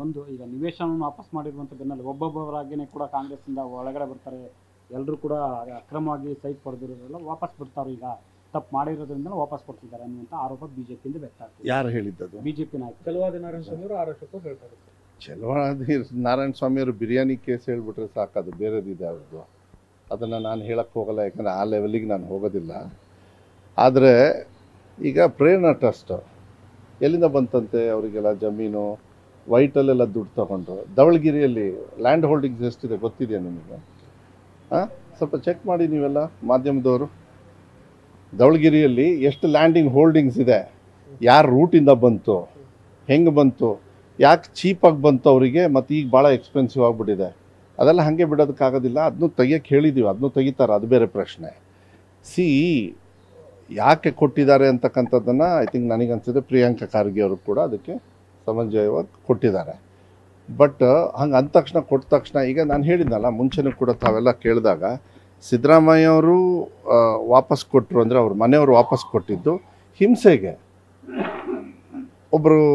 ಒಂದು ಈಗ ನಿವೇಶನವನ್ನು ವಾಪಸ್ ಮಾಡಿರುವಂಥ ಬೆನ್ನಲ್ಲಿ ಒಬ್ಬೊಬ್ಬರಾಗಿಯೇ ಕೂಡ ಕಾಂಗ್ರೆಸ್ಸಿಂದ ಒಳಗಡೆ ಬರ್ತಾರೆ ಎಲ್ಲರೂ ಕೂಡ ಅಕ್ರಮವಾಗಿ ಸೈಟ್ ಪಡೆದಿರೋರೆಲ್ಲ ವಾಪಸ್ ಬಿಡ್ತಾರೆ ಈಗ ತಪ್ಪು ಮಾಡಿರೋದ್ರಿಂದ ವಾಪಸ್ ಕೊಡ್ತಿದ್ದಾರೆ ಅನ್ನುವಂಥ ಆರೋಪ ಬಿಜೆಪಿಯಿಂದ ವ್ಯಕ್ತ ಆಗ್ತಿದೆ ಯಾರು ಹೇಳಿದ್ದದು ಬಿಜೆಪಿ ನಾಯಕ ಚಲವಾದಿ ನಾರಾಯಣ ಸ್ವಾಮಿ ಅವರು ಆರೋಪಕ್ಕೂ ಹೇಳ್ತಾರೆ ಚಲವಾದಿ ನಾರಾಯಣ ಸ್ವಾಮಿಯವರು ಬಿರಿಯಾನಿ ಕೇಸ್ ಹೇಳ್ಬಿಟ್ರೆ ಸಾಕದು ಬೇರೆದಿದೆ ಅವ್ರದ್ದು ಅದನ್ನು ನಾನು ಹೇಳಕ್ಕೆ ಹೋಗಲ್ಲ ಯಾಕಂದರೆ ಆ ಲೆವೆಲಿಗೆ ನಾನು ಹೋಗೋದಿಲ್ಲ ಆದರೆ ಈಗ ಪ್ರೇರಣಾ ಟ್ರಸ್ಟ್ ಎಲ್ಲಿಂದ ಬಂತಂತೆ ಅವರಿಗೆಲ್ಲ ಜಮೀನು ವೈಟಲ್ಲೆಲ್ಲ ದುಡ್ಡು ತಗೊಂಡ್ರು ಧವಳಗಿರಿಯಲ್ಲಿ ಲ್ಯಾಂಡ್ ಹೋಲ್ಡಿಂಗ್ಸ್ ಎಷ್ಟಿದೆ ಗೊತ್ತಿದೆಯಾ ನಿಮಗೆ ಹಾಂ ಸ್ವಲ್ಪ ಚೆಕ್ ಮಾಡಿ ನೀವೆಲ್ಲ ಮಾಧ್ಯಮದವರು ಧವಳಗಿರಿಯಲ್ಲಿ ಎಷ್ಟು ಲ್ಯಾಂಡಿಂಗ್ ಹೋಲ್ಡಿಂಗ್ಸ್ ಇದೆ ಯಾರ ರೂಟಿಂದ ಬಂತು ಹೆಂಗೆ ಬಂತು ಯಾಕೆ ಚೀಪಾಗಿ ಬಂತು ಅವರಿಗೆ ಮತ್ತು ಈಗ ಭಾಳ ಎಕ್ಸ್ಪೆನ್ಸಿವ್ ಆಗಿಬಿಟ್ಟಿದೆ ಅದೆಲ್ಲ ಹಾಗೆ ಬಿಡೋದಕ್ಕಾಗೋದಿಲ್ಲ ಅದನ್ನು ತೆಗಿಯೋಕ್ಕೆ ಹೇಳಿದ್ದೀವಿ ಅದನ್ನು ತೆಗಿತಾರೆ ಅದು ಬೇರೆ ಪ್ರಶ್ನೆ ಸಿ ಯಾಕೆ ಕೊಟ್ಟಿದ್ದಾರೆ ಅಂತಕ್ಕಂಥದ್ದನ್ನು ಐ ಥಿಂಕ್ ನನಗನ್ಸಿದೆ ಪ್ರಿಯಾಂಕಾ ಖಾರ್ಗೆ ಅವರು ಕೂಡ ಅದಕ್ಕೆ ಸಮಂಜಯವಾಗಿ ಕೊಟ್ಟಿದ್ದಾರೆ ಬಟ್ ಹಂಗೆ ಅಂದ ತಕ್ಷಣ ಕೊಟ್ಟ ತಕ್ಷಣ ಈಗ ನಾನು ಹೇಳಿದ್ನಲ್ಲ ಮುಂಚೆನೂ ಕೂಡ ತಾವೆಲ್ಲ ಕೇಳಿದಾಗ ಸಿದ್ದರಾಮಯ್ಯ ಅವರು ಆ, ವಾಪಸ್ ಕೊಟ್ಟರು ಅಂದರೆ ಅವ್ರ ಮನೆಯವರು ವಾಪಸ್ ಕೊಟ್ಟಿದ್ದು ಹಿಂಸೆಗೆ ಒಬ್ಬರು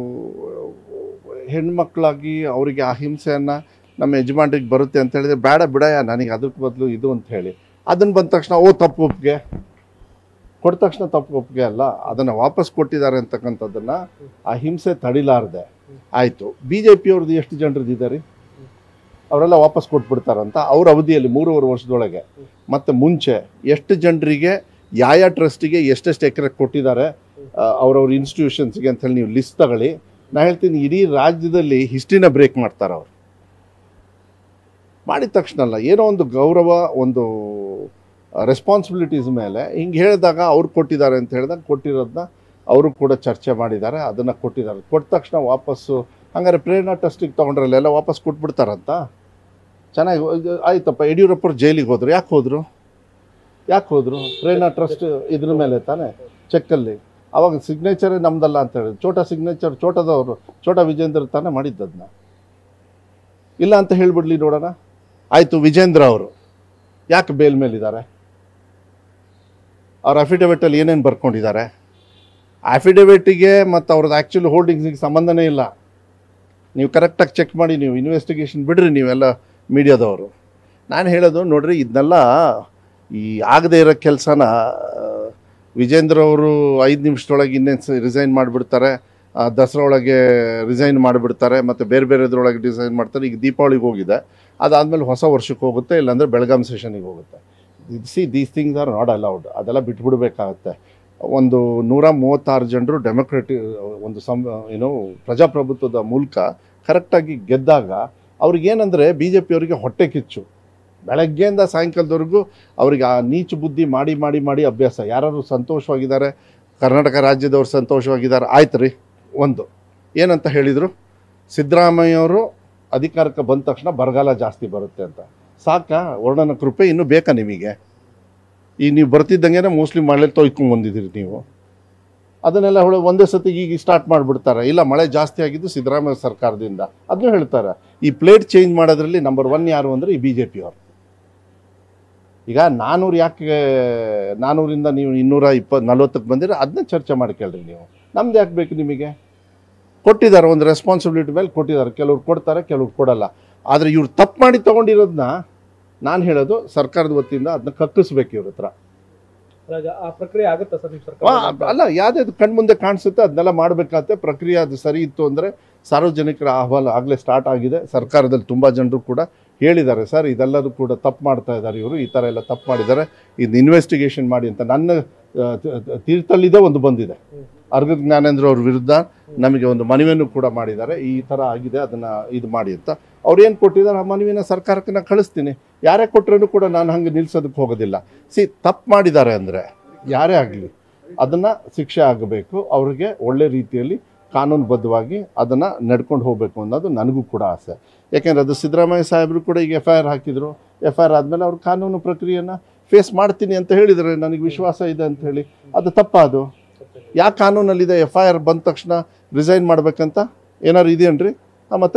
ಹೆಣ್ಮಕ್ಳಾಗಿ ಅವರಿಗೆ ಆ ಹಿಂಸೆಯನ್ನು ನಮ್ಮ ಯಜಮಾನ್ರಿಗೆ ಬರುತ್ತೆ ಅಂತ ಹೇಳಿದ್ರೆ ಬೇಡ ಬಿಡಯ್ಯ ನನಗೆ ಅದಕ್ಕೆ ಬದಲು ಇದು ಅಂತ ಹೇಳಿ ಅದನ್ನು ಬಂದ ತಕ್ಷಣ ಓ ತಪ್ಪು ಒಪ್ಪಿಗೆ ಕೊಟ್ಟ ತಕ್ಷಣ ತಪ್ಪು ಒಪ್ಪಿಗೆ ಅಲ್ಲ ಅದನ್ನು ವಾಪಸ್ ಕೊಟ್ಟಿದ್ದಾರೆ ಅಂತಕ್ಕಂಥದ್ದನ್ನು ಆ ಹಿಂಸೆ ತಡಿಲಾರ್ದೆ ಆಯಿತು ಬಿ ಜೆ ಪಿಯವ್ರದ್ದು ಎಷ್ಟು ಜನರದ್ದು ಇದ್ದಾರೆ ಅವರೆಲ್ಲ ವಾಪಸ್ ಕೊಟ್ಬಿಡ್ತಾರಂತ ಅವ್ರ ಅವಧಿಯಲ್ಲಿ ಮೂರುವರೆ ವರ್ಷದೊಳಗೆ ಮತ್ತು ಮುಂಚೆ ಎಷ್ಟು ಜನರಿಗೆ ಯಾವ ಟ್ರಸ್ಟಿಗೆ ಎಷ್ಟೆಷ್ಟು ಎಕರೆ ಕೊಟ್ಟಿದ್ದಾರೆ ಆ, ಅವ್ರವ್ರ ಇನ್ಸ್ಟಿಟ್ಯೂಷನ್ಸ್ಗೆ ಅಂತ ಹೇಳಿ ನೀವು ಲಿಸ್ಟ್ ತಗೊಳ್ಳಿ ನಾ ಹೇಳ್ತೀನಿ ಇಡೀ ರಾಜ್ಯದಲ್ಲಿ ಹಿಸ್ಟ್ರಿನ ಬ್ರೇಕ್ ಮಾಡ್ತಾರೆ ಅವರು ಮಾಡಿದ ತಕ್ಷಣ ಅಲ್ಲ ಏನೋ ಒಂದು ಗೌರವ ಒಂದು ರೆಸ್ಪಾನ್ಸಿಬಿಲಿಟೀಸ್ ಮೇಲೆ ಹಿಂಗೆ ಹೇಳಿದಾಗ ಅವ್ರು ಕೊಟ್ಟಿದ್ದಾರೆ ಅಂತ ಹೇಳಿದಾಗ ಕೊಟ್ಟಿರೋದನ್ನ ಅವರು ಕೂಡ ಚರ್ಚೆ ಮಾಡಿದ್ದಾರೆ ಅದನ್ನು ಕೊಟ್ಟಿದ್ದಾರೆ ಕೊಟ್ಟ ತಕ್ಷಣ ವಾಪಸ್ಸು ಹಂಗಾರೆ ಪ್ರೇರಣಾ ಟ್ರಸ್ಟಿಗೆ ತೊಗೊಂಡ್ರಲ್ಲ ಎಲ್ಲ ವಾಪಸ್ ಕೊಟ್ಬಿಡ್ತಾರಂತ ಚೆನ್ನಾಗಿ ಇದು ಆಯ್ತಪ್ಪ ಯಡಿಯೂರಪ್ಪರು ಜೈಲಿಗೆ ಹೋದ್ರು ಯಾಕೆ ಹೋದರು ಯಾಕೆ ಹೋದರು ಪ್ರೇರಣಾ ಟ್ರಸ್ಟ್ ಇದ್ರ ಮೇಲೆ ತಾನೇ ಚೆಕ್ಕಲ್ಲಿ ಅವಾಗ ಸಿಗ್ನೇಚರೇ ನಮ್ದಲ್ಲ ಅಂತ ಹೇಳಿದ್ರು ಚೋಟ ಸಿಗ್ನೇಚರ್ ಚೋಟದವರು ಚೋಟ ವಿಜೇಂದ್ರ ತಾನೇ ಮಾಡಿದ್ದದನ್ನ ಇಲ್ಲ ಅಂತ ಹೇಳ್ಬಿಡ್ಲಿ ನೋಡೋಣ ಆಯಿತು ವಿಜೇಂದ್ರ ಅವರು ಯಾಕೆ ಬೇಲ್ ಮೇಲಿದ್ದಾರೆ ಅವ್ರ ಅಫಿಡವಿಟಲ್ಲಿ ಏನೇನು ಬರ್ಕೊಂಡಿದ್ದಾರೆ ಅಫಿಡವಿಟಿಗೆ ಮತ್ತು ಅವ್ರದ್ದು ಆ್ಯಕ್ಚುಲಿ ಹೋಲ್ಡಿಂಗ್ಸಿಗೆ ಸಂಬಂಧನೇ ಇಲ್ಲ ನೀವು ಕರೆಕ್ಟಾಗಿ ಚೆಕ್ ಮಾಡಿ ನೀವು ಇನ್ವೆಸ್ಟಿಗೇಷನ್ ಬಿಡ್ರಿ ನೀವೆಲ್ಲ ಮೀಡಿಯಾದವರು ನಾನು ಹೇಳೋದು ನೋಡ್ರಿ ಇದನ್ನೆಲ್ಲ ಈ ಆಗದೇ ಇರೋ ಕೆಲಸನ ವಿಜೇಂದ್ರ ಅವರು ಐದು ನಿಮಿಷದೊಳಗೆ ಇನ್ನೇನು ರಿಸೈನ್ ಮಾಡಿಬಿಡ್ತಾರೆ ದಸರಾ ಒಳಗೆ ರಿಸೈನ್ ಮಾಡಿಬಿಡ್ತಾರೆ ಮತ್ತು ಬೇರೆ ಬೇರೆದ್ರೊಳಗೆ ಡಿಸೈನ್ ಮಾಡ್ತಾರೆ ಈಗ ದೀಪಾವಳಿಗೆ ಹೋಗಿದೆ ಅದಾದಮೇಲೆ ಹೊಸ ವರ್ಷಕ್ಕೆ ಹೋಗುತ್ತೆ ಇಲ್ಲಾಂದರೆ ಬೆಳಗಾಂ ಸೆಷನಿಗೆ ಹೋಗುತ್ತೆ see these things are not allowed ಅದೆಲ್ಲ ಬಿಟ್ಬಿಡ್ಬೇಕಾಗತ್ತೆ ಒಂದು ನೂರ ಮೂವತ್ತಾರು ಜನರು ಡೆಮೊಕ್ರೆಟಿ ಒಂದು ಸಂ ಏನೋ ಪ್ರಜಾಪ್ರಭುತ್ವದ ಮೂಲಕ ಕರೆಕ್ಟಾಗಿ ಗೆದ್ದಾಗ ಅವ್ರಿಗೇನಂದರೆ ಬಿ ಜೆ ಪಿಯವರಿಗೆ ಹೊಟ್ಟೆ ಕಿಚ್ಚು ಬೆಳಗ್ಗೆಯಿಂದ ಸಾಯಂಕಾಲದವರೆಗೂ ಅವ್ರಿಗೆ ಆ ನೀಚು ಬುದ್ಧಿ ಮಾಡಿ ಮಾಡಿ ಮಾಡಿ ಅಭ್ಯಾಸ ಯಾರು ಸಂತೋಷವಾಗಿದ್ದಾರೆ ಕರ್ನಾಟಕ ರಾಜ್ಯದವ್ರು ಸಂತೋಷವಾಗಿದ್ದಾರೆ ಆಯ್ತು ರೀ ಒಂದು ಏನಂತ ಹೇಳಿದರು ಸಿದ್ದರಾಮಯ್ಯವರು ಅಧಿಕಾರಕ್ಕೆ ಬಂದ ತಕ್ಷಣ ಬರಗಾಲ ಜಾಸ್ತಿ ಬರುತ್ತೆ ಅಂತ ಸಾಕಾ ವರ್ಣನ ಕೃಪೆ ಇನ್ನೂ ಬೇಕಾ ನಿಮಗೆ ಈಗ ನೀವು ಬರ್ತಿದ್ದಂಗೆ ಮೋಸ್ಟ್ಲಿ ಮಳೆ ತೊಯ್ಕೊಂಡು ಬಂದಿದ್ದೀರಿ ನೀವು ಅದನ್ನೆಲ್ಲ ಹೊಳೆ ಒಂದೇ ಸತಿ ಈಗ ಸ್ಟಾರ್ಟ್ ಮಾಡಿಬಿಡ್ತಾರೆ ಇಲ್ಲ ಮಳೆ ಜಾಸ್ತಿ ಆಗಿದ್ದು ಸಿದ್ದರಾಮಯ್ಯ ಸರ್ಕಾರದಿಂದ ಅದನ್ನೂ ಹೇಳ್ತಾರೆ ಈ ಪ್ಲೇಟ್ ಚೇಂಜ್ ಮಾಡೋದ್ರಲ್ಲಿ ನಂಬರ್ ಒನ್ ಯಾರು ಅಂದರೆ ಈ ಬಿ ಜೆ ಪಿಯವರು ಈಗ ನಾನ್ನೂರು ಯಾಕೆ ನಾನ್ನೂರಿಂದ ನೀವು ಇನ್ನೂರ ಇಪ್ಪತ್ತು ನಲ್ವತ್ತಕ್ಕೆ ಬಂದಿರೋ ಅದನ್ನ ಚರ್ಚೆ ಮಾಡಿ ಕೇಳ್ರಿ ನೀವು ನಮ್ದು ಯಾಕೆ ಬೇಕು ನಿಮಗೆ ಕೊಟ್ಟಿದ್ದಾರೆ ಒಂದು ರೆಸ್ಪಾನ್ಸಿಬಿಲಿಟಿ ಮೇಲೆ ಕೊಟ್ಟಿದ್ದಾರೆ ಕೆಲವ್ರು ಕೊಡ್ತಾರೆ ಕೆಲವ್ರು ಕೊಡಲ್ಲ ಆದರೆ ಇವ್ರು ತಪ್ಪು ಮಾಡಿ ತೊಗೊಂಡಿರೋದನ್ನ ನಾನು ಹೇಳೋದು ಸರ್ಕಾರದ ವತಿಯಿಂದ ಅದನ್ನ ಕಕ್ಕಿಸ್ಬೇಕು ಇವ್ರ ಹತ್ರ ಅಲ್ಲ, ಆ ಪ್ರಕ್ರಿಯೆ ಆಗುತ್ತಾ ಸರ್ ನಿಮ್ಮ ವಾ, ಸರ್ಕಾರ ಅಲ್ಲ ಯಾವ್ದು ಕಣ್ಮುಂದೆ ಕಾಣಿಸುತ್ತೆ ಅದನ್ನೆಲ್ಲ ಮಾಡಬೇಕಾಗತ್ತೆ ಪ್ರಕ್ರಿಯೆ ಅದು ಸರಿ ಇತ್ತು ಅಂದರೆ ಸಾರ್ವಜನಿಕರ ಅಹವಾಲು ಆಗಲೇ ಸ್ಟಾರ್ಟ್ ಆಗಿದೆ ಸರ್ಕಾರದಲ್ಲಿ ತುಂಬ ಜನರು ಕೂಡ ಹೇಳಿದ್ದಾರೆ ಸರ್ ಇದೆಲ್ಲರೂ ಕೂಡ ತಪ್ಪು ಮಾಡ್ತಾ ಇದ್ದಾರೆ ಇವರು ಈ ಥರ ಎಲ್ಲ ತಪ್ಪು ಮಾಡಿದ್ದಾರೆ ಇದು ಇನ್ವೆಸ್ಟಿಗೇಷನ್ ಮಾಡಿ ಅಂತ ನನ್ನ ಆ, ತ- ತ- ತೀರ್ಥಲ್ಲಿದೆ ಒಂದು ಬಂದಿದೆ ಅರ್ಗ ಜ್ಞಾನೇಂದ್ರ ಅವ್ರ ವಿರುದ್ಧ ನಮಗೆ ಒಂದು ಮನವಿಯನ್ನು ಕೂಡ ಮಾಡಿದ್ದಾರೆ ಈ ಥರ ಆಗಿದೆ ಅದನ್ನು ಇದು ಮಾಡಿ ಅಂತ ಅವ್ರು ಏನು ಕೊಟ್ಟಿದ್ದಾರೆ ಆ ಮನವಿನ ಸರ್ಕಾರಕ್ಕೆ ನಾನು ಕಳಿಸ್ತೀನಿ ಯಾರೇ ಕೊಟ್ಟರೂ ಕೂಡ ನಾನು ಹಂಗೆ ನಿಲ್ಸೋದಕ್ಕೆ ಹೋಗೋದಿಲ್ಲ ಸಿ ತಪ್ಪು ಮಾಡಿದ್ದಾರೆ ಅಂದರೆ ಯಾರೇ ಆಗಲಿ ಅದನ್ನು ಶಿಕ್ಷೆ ಆಗಬೇಕು ಅವ್ರಿಗೆ ಒಳ್ಳೆ ರೀತಿಯಲ್ಲಿ ಕಾನೂನುಬದ್ಧವಾಗಿ ಅದನ್ನು ನಡ್ಕೊಂಡು ಹೋಗಬೇಕು ಅನ್ನೋದು ನನಗೂ ಕೂಡ ಆಸೆ ಯಾಕೆಂದರೆ ಅದು ಸಿದ್ದರಾಮಯ್ಯ ಸಾಹೇಬರು ಕೂಡ ಈಗ ಎಫ್ ಐ ಆರ್ ಹಾಕಿದರು ಎಫ್ ಐ ಆರ್ ಆದಮೇಲೆ ಅವ್ರು ಕಾನೂನು ಪ್ರಕ್ರಿಯೆಯನ್ನು ಫೇಸ್ ಮಾಡ್ತೀನಿ ಅಂತ ಹೇಳಿದರೆ ನನಗೆ ವಿಶ್ವಾಸ ಇದೆ ಅಂತ ಹೇಳಿ ಅದು ತಪ್ಪ ಅದು ಯಾವ ಕಾನೂನಲ್ಲಿದೆ ಎಫ್ ಐ ಆರ್ ಬಂದ ತಕ್ಷಣ ರಿಸೈನ್ ಮಾಡಬೇಕಂತ ಏನಾದ್ರು ಇದೆಯೇನ್ರಿ ಹಾಂ ಮತ್ತೆ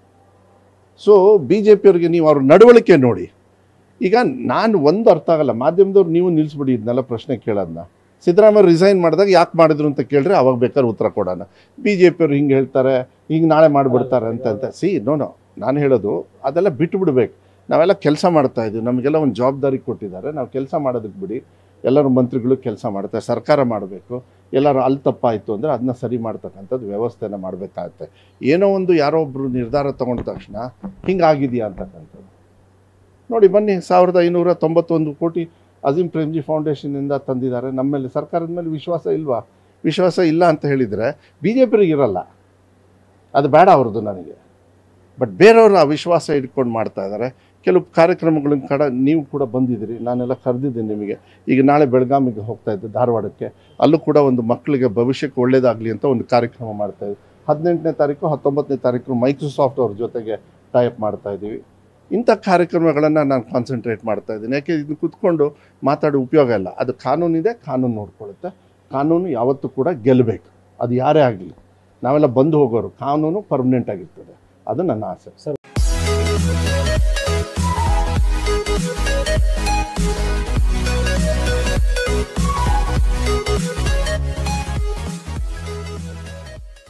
ಸೊ ಬಿ ಜೆ ಪಿಯವ್ರಿಗೆ ನೀವು ಅವ್ರ ನಡವಳಿಕೆ ನೋಡಿ ಈಗ ನಾನು ಒಂದು ಅರ್ಥ ಆಗಲ್ಲ ಮಾಧ್ಯಮದವ್ರು ನೀವು ನಿಲ್ಲಿಸ್ಬಿಡಿ ಇದನ್ನೆಲ್ಲ ಪ್ರಶ್ನೆ ಕೇಳೋದನ್ನ ಸಿದ್ದರಾಮಯ್ಯ ರಿಸೈನ್ ಮಾಡಿದಾಗ ಯಾಕೆ ಮಾಡಿದ್ರು ಅಂತ ಕೇಳಿದ್ರೆ ಅವಾಗ ಬೇಕಾದ್ರೆ ಉತ್ತರ ಕೊಡೋಣ ಬಿ ಜೆ ಪಿಯವ್ರು ಹಿಂಗೆ ಹೇಳ್ತಾರೆ ಹಿಂಗೆ ನಾಳೆ ಮಾಡಿಬಿಡ್ತಾರೆ ಅಂತ ಅಂತ ಸಿ ನೋ ನೋ ನಾನು ಹೇಳೋದು ಅದೆಲ್ಲ ಬಿಟ್ಟು ಬಿಡ್ಬೇಕು ನಾವೆಲ್ಲ ಕೆಲಸ ಮಾಡ್ತಾ ಇದ್ದೀವಿ ನಮಗೆಲ್ಲ ಒಂದು ಜವಾಬ್ದಾರಿ ಕೊಟ್ಟಿದ್ದಾರೆ ನಾವು ಕೆಲಸ ಮಾಡೋದಕ್ಕೆ ಬಿಡಿ ಎಲ್ಲರೂ ಮಂತ್ರಿಗಳು ಕೆಲಸ ಮಾಡ್ತಾರೆ ಸರ್ಕಾರ ಮಾಡಬೇಕು ಎಲ್ಲರೂ ಅಲ್ಲಿ ತಪ್ಪಾಯಿತು ಅಂದರೆ ಅದನ್ನ ಸರಿ ಮಾಡ್ತಕ್ಕಂಥದ್ದು ವ್ಯವಸ್ಥೆನ ಮಾಡಬೇಕಾಗತ್ತೆ ಏನೋ ಒಂದು ಯಾರೋ ಒಬ್ಬರು ನಿರ್ಧಾರ ತಗೊಂಡ ತಕ್ಷಣ ಹಿಂಗಾಗಿದೆಯಾ ಅಂತಕ್ಕಂಥದ್ದು ನೋಡಿ ಬನ್ನಿ ಸಾವಿರದ ಐನೂರ ತೊಂಬತ್ತೊಂದು ಕೋಟಿ ಅಜೀಂ ಪ್ರೇಮ್ಜಿ ಫೌಂಡೇಶನಿಂದ ತಂದಿದ್ದಾರೆ ನಮ್ಮ ಮೇಲೆ ಸರ್ಕಾರದ ಮೇಲೆ ವಿಶ್ವಾಸ ಇಲ್ವಾ ವಿಶ್ವಾಸ ಇಲ್ಲ ಅಂತ ಹೇಳಿದರೆ ಬಿ ಜೆ ಪಿಗೆ ಇರಲ್ಲ ಅದು ಬೇಡ ಅವ್ರದ್ದು ನನಗೆ ಬಟ್ ಬೇರೆಯವರು ಆ ವಿಶ್ವಾಸ ಇಟ್ಕೊಂಡು ಮಾಡ್ತಾ ಇದ್ದಾರೆ ಕೆಲವು ಕಾರ್ಯಕ್ರಮಗಳ ಕಡೆ ನೀವು ಕೂಡ ಬಂದಿದ್ದೀರಿ ನಾನೆಲ್ಲ ಕರೆದಿದ್ದೀನಿ ನಿಮಗೆ ಈಗ ನಾಳೆ ಬೆಳಗಾವಿಗೆ ಹೋಗ್ತಾ ಇದ್ದೆ ಧಾರವಾಡಕ್ಕೆ ಅಲ್ಲೂ ಕೂಡ ಒಂದು ಮಕ್ಕಳಿಗೆ ಭವಿಷ್ಯಕ್ಕೆ ಒಳ್ಳೇದಾಗಲಿ ಅಂತ ಒಂದು ಕಾರ್ಯಕ್ರಮ ಮಾಡ್ತಾ ಇದ್ವಿ ಹದಿನೆಂಟನೇ ತಾರೀಕು ಹತ್ತೊಂಬತ್ತನೇ ತಾರೀಕು ಮೈಕ್ರೋಸಾಫ್ಟ್ ಅವ್ರ ಜೊತೆಗೆ ಟೈಪ್ ಮಾಡ್ತಾ ಇದ್ದೀವಿ ಇಂಥ ಕಾರ್ಯಕ್ರಮಗಳನ್ನು ನಾನು ಕಾನ್ಸಂಟ್ರೇಟ್ ಮಾಡ್ತಾ ಇದ್ದೀನಿ ಯಾಕೆ ಇದನ್ನು ಕೂತ್ಕೊಂಡು ಮಾತಾಡೋ ಉಪಯೋಗ ಇಲ್ಲ ಅದು ಕಾನೂನಿದೆ ಕಾನೂನು ನೋಡ್ಕೊಳ್ಳುತ್ತೆ ಕಾನೂನು ಯಾವತ್ತೂ ಕೂಡ ಗೆಲ್ಲಬೇಕು ಅದು ಯಾರೇ ಆಗಲಿ ನಾವೆಲ್ಲ ಬಂದು ಹೋಗೋರು ಕಾನೂನು ಪರ್ಮನೆಂಟ್ ಆಗಿರ್ತದೆ ಅದು ನನ್ನ ಆಸೆ